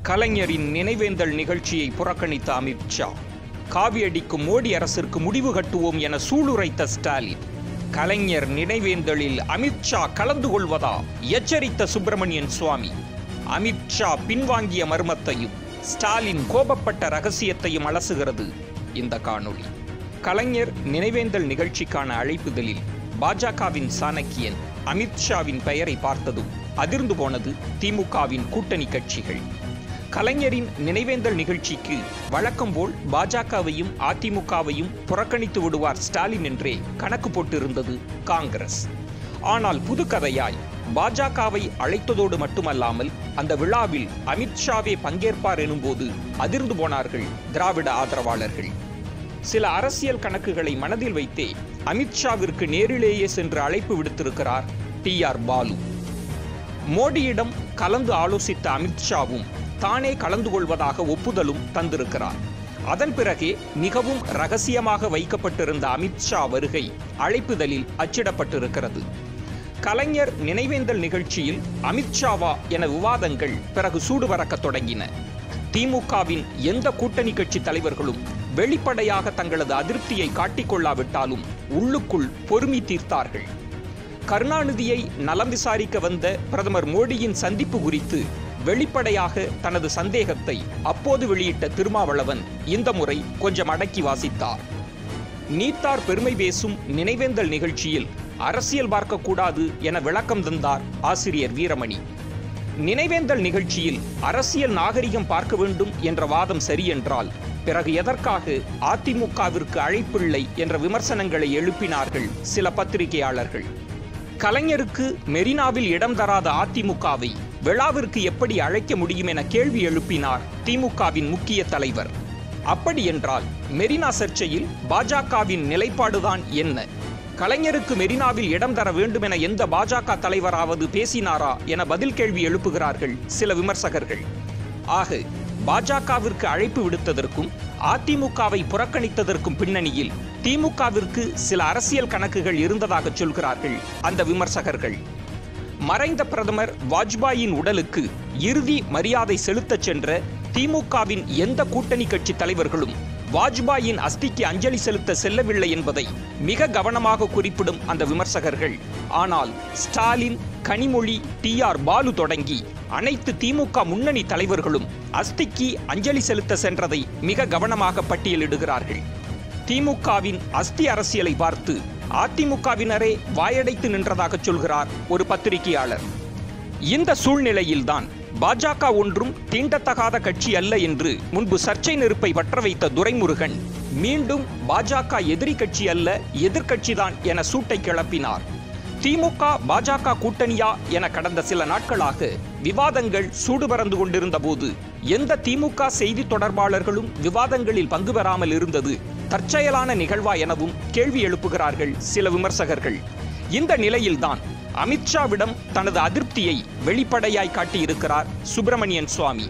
கலைஞரின் நினைவேந்தல் நிகழ்ச்சியை புறக்கணித்த அமித்ஷா காவியடிக்கும் மோடி அரசிற்கு முடிவு கட்டுவோம் என சூளுரைத்த ஸ்டாலின் கலைஞர் நினைவேந்தலில் அமித்ஷா கலந்து கொள்வதா எச்சரித்த சுப்பிரமணியன் சுவாமி அமித்ஷா பின்வாங்கிய மர்மத்தையும் ஸ்டாலின் கோபப்பட்ட ரகசியத்தையும் அலசுகிறது இந்த காணொளி கலைஞர் நினைவேந்தல் நிகழ்ச்சிக்கான அழைப்புதலில் பாஜகவின் சாணக்கியன் அமித்ஷாவின் பெயரை பார்த்ததும் அதிர்ந்து போனது திமுகவின் கூட்டணி கட்சிகள் கலைஞரின் நினைவேந்தல் நிகழ்ச்சிக்கு வழக்கம் போல் பாஜகவையும் அதிமுகவையும் புறக்கணித்து விடுவார் ஸ்டாலின் என்றே கணக்கு போட்டிருந்தது காங்கிரஸ் ஆனால் புதுக்கதையாய் பாஜகவை அழைத்ததோடு மட்டுமல்லாமல் அந்த விழாவில் அமித்ஷாவே பங்கேற்பார் எனும்போது அதிர்ந்து போனார்கள் திராவிட ஆதரவாளர்கள் சில அரசியல் கணக்குகளை மனதில் வைத்தே அமித்ஷாவிற்கு நேரிலேயே சென்று அழைப்பு விடுத்திருக்கிறார் டி ஆர் பாலு மோடியிடம் கலந்து ஆலோசித்த அமித்ஷாவும் தானே கலந்து கொள்வதாக ஒப்புதலும் தந்திருக்கிறார் அதன் பிறகே மிகவும் ரகசியமாக வைக்கப்பட்டிருந்த அமித்ஷா வருகை அழைப்புதலில் அச்சிடப்பட்டிருக்கிறது கலைஞர் நினைவேந்தல் நிகழ்ச்சியில் அமித்ஷாவா என விவாதங்கள் பிறகு சூடு பறக்கத் தொடங்கின திமுகவின் எந்த கூட்டணி கட்சி தலைவர்களும் வெளிப்படையாக தங்களது அதிருப்தியை காட்டிக்கொள்ளாவிட்டாலும் உள்ளுக்குள் பொறுமி தீர்த்தார்கள் கருணாநிதியை நலம் விசாரிக்க வந்த பிரதமர் மோடியின் சந்திப்பு குறித்து வெளிப்படையாக தனது சந்தேகத்தை அப்போது வெளியிட்ட திருமாவளவன் இந்த முறை கொஞ்சம் அடக்கி வாசித்தார் நீத்தார் பெருமை பேசும் நினைவேந்தல் நிகழ்ச்சியில் அரசியல் பார்க்கக்கூடாது என விளக்கம் தந்தார் ஆசிரியர் வீரமணி நினைவேந்தல் நிகழ்ச்சியில் அரசியல் நாகரிகம் பார்க்க வேண்டும் என்ற வாதம் சரியென்றால் பிறகு எதற்காக அதிமுகவிற்கு அழைப்பில்லை என்ற விமர்சனங்களை எழுப்பினார்கள் சில பத்திரிகையாளர்கள் கலைஞருக்கு மெரினாவில் இடம் தராத அதிமுகவை விழாவிற்கு எப்படி அழைக்க முடியும் என கேள்வி எழுப்பினார் திமுகவின் முக்கிய தலைவர் அப்படி என்றால் மெரினா சர்ச்சையில் பாஜகவின் நிலைப்பாடுதான் என்ன கலைஞருக்கு மெரினாவில் இடம் தர வேண்டும் என எந்த பாஜக தலைவராவது பேசினாரா என பதில் கேள்வி எழுப்புகிறார்கள் சில விமர்சகர்கள் ஆக பாஜகவிற்கு அழைப்பு விடுத்ததற்கும் அதிமுகவை புறக்கணித்ததற்கும் பின்னணியில் திமுகவிற்கு சில அரசியல் கணக்குகள் இருந்ததாக சொல்கிறார்கள் அந்த விமர்சகர்கள் மறைந்த பிரதமர் வாஜ்பாயின் உடலுக்கு இறுதி மரியாதை செலுத்தச் சென்ற திமுகவின் எந்த கூட்டணி கட்சி தலைவர்களும் வாஜ்பாயின் அஸ்திக்கு அஞ்சலி செலுத்த செல்லவில்லை என்பதை மிக கவனமாக குறிப்பிடும் அந்த விமர்சகர்கள் ஆனால் ஸ்டாலின் கனிமொழி டி ஆர் பாலு தொடங்கி அனைத்து திமுக முன்னணி தலைவர்களும் அஸ்திக்கு அஞ்சலி செலுத்த சென்றதை மிக கவனமாக பட்டியலிடுகிறார்கள் திமுகவின் அஸ்தி அரசியலை பார்த்து அதிமுகவினரே வாயடைத்து நின்றதாக சொல்கிறார் ஒரு பத்திரிகையாளர் இந்த சூழ்நிலையில்தான் பாஜக ஒன்றும் தீண்டத்தகாத கட்சி அல்ல என்று முன்பு சர்ச்சை நெருப்பை பற்ற வைத்த துரைமுருகன் மீண்டும் பாஜக எதிரி கட்சி அல்ல எதிர்க்கட்சிதான் என சூட்டை கிளப்பினார் திமுக பாஜக கூட்டணியா என கடந்த சில நாட்களாக விவாதங்கள் சூடு பறந்து கொண்டிருந்த போது எந்த திமுக செய்தி தொடர்பாளர்களும் விவாதங்களில் பங்கு பெறாமல் இருந்தது தற்செயலான நிகழ்வா எனவும் கேள்வி எழுப்புகிறார்கள் சில விமர்சகர்கள் இந்த நிலையில்தான் அமித்ஷாவிடம் தனது அதிருப்தியை வெளிப்படையாய் காட்டியிருக்கிறார் சுப்பிரமணியன் சுவாமி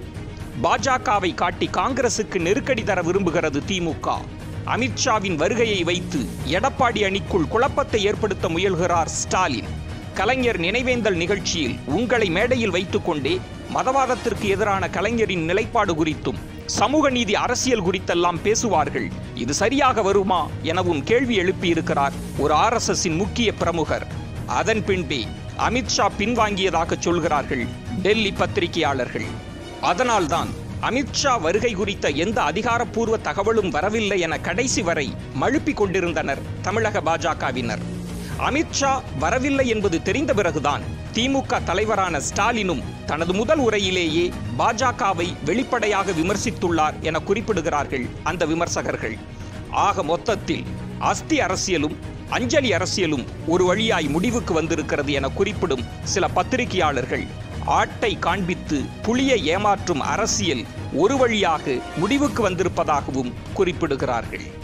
பாஜகவை காட்டி காங்கிரசுக்கு நெருக்கடி தர விரும்புகிறது திமுக அமித்ஷாவின் வருகையை வைத்து எடப்பாடி அணிக்குள் குழப்பத்தை ஏற்படுத்த முயல்கிறார் ஸ்டாலின் கலைஞர் நினைவேந்தல் நிகழ்ச்சியில் உங்களை மேடையில் வைத்துக்கொண்டே மதவாதத்திற்கு எதிரான கலைஞரின் நிலைப்பாடு குறித்தும் சமூக நீதி அரசியல் குறித்தெல்லாம் பேசுவார்கள் இது சரியாக வருமா எனவும் கேள்வி எழுப்பியிருக்கிறார் ஒரு ஆர்எஸ்எஸ்ஸின் முக்கிய பிரமுகர் அதன் பின்பே அமித்ஷா பின்வாங்கியதாக சொல்கிறார்கள் டெல்லி பத்திரிகையாளர்கள் அதனால்தான் அமித்ஷா வருகை குறித்த எந்த அதிகாரப்பூர்வ தகவலும் வரவில்லை என கடைசி வரை மழுப்பிக் கொண்டிருந்தனர் தமிழக பாஜகவினர் அமித்ஷா வரவில்லை என்பது தெரிந்த பிறகுதான் திமுக தலைவரான ஸ்டாலினும் தனது முதல் உரையிலேயே பாஜகவை வெளிப்படையாக விமர்சித்துள்ளார் என குறிப்பிடுகிறார்கள் அந்த விமர்சகர்கள் ஆக மொத்தத்தில் அஸ்தி அரசியலும் அஞ்சலி அரசியலும் ஒரு வழியாய் முடிவுக்கு வந்திருக்கிறது என குறிப்பிடும் சில பத்திரிகையாளர்கள் ஆட்டை காண்பித்து புலியை ஏமாற்றும் அரசியல் ஒரு வழியாக முடிவுக்கு வந்திருப்பதாகவும் குறிப்பிடுகிறார்கள்